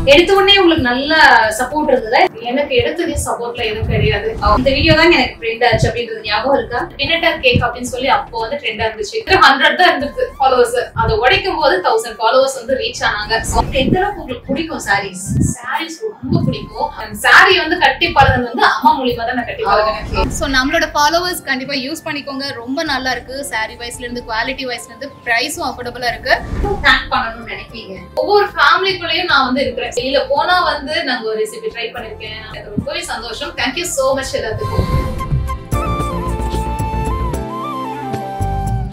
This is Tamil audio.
எடுத்த உடனே உங்களுக்கு நல்ல சப்போர்ட் இருந்ததா எனக்கு எடுத்ததே சப்போர்ட்ல எதுவும் கிடையாது இந்த வீடியோ தான் எனக்கு ட்ரெண்ட் ஆச்சு அப்படின்றது ஞாபகம் இருக்கா பின்னட்டர் கேக் அப்படின்னு சொல்லி அப்போ வந்து ட்ரெண்டா இருந்துச்சு ஹண்ட்ரட் தான் இருந்துச்சு ஃபாலோவர்ஸ் அதை உடைக்கும் போது தௌசண்ட் ஃபாலோவர்ஸ் வந்து ரீச் ஆனாங்க உங்களுக்கு எந்த அளவுக்கு உங்களுக்கு பிடிக்கும் சாரீஸ் சாரீஸ் ரொம்ப பிடிக்கும் சாரி வந்து கட்டி பழகுனது வந்து அம்மா மூலியமா தான் நான் கட்டி பழகினேன் ஸோ நம்மளோட ஃபாலோவர்ஸ் கண்டிப்பா யூஸ் பண்ணிக்கோங்க ரொம்ப நல்லா இருக்கு சாரி வைஸ்ல இருந்து குவாலிட்டி வைஸ்ல இருந்து ப்ரைஸும் அஃபோர்டபுளா இருக்கு தேங்க் பண்ணணும்னு நினைப்பீங்க ஒவ்வொரு ஃபேமிலிக்குள்ளேயும் நான் வந்து இருக்கிறேன் வெளியில போனா வந்து நாங்க ஒரு ரெசிபி ட்ரை பண்ணிருக்கேன் எனக்கு ரொம்பவே சந்தோஷம் தேங்க்யூ சோ மச் எல்லாத்துக்கும்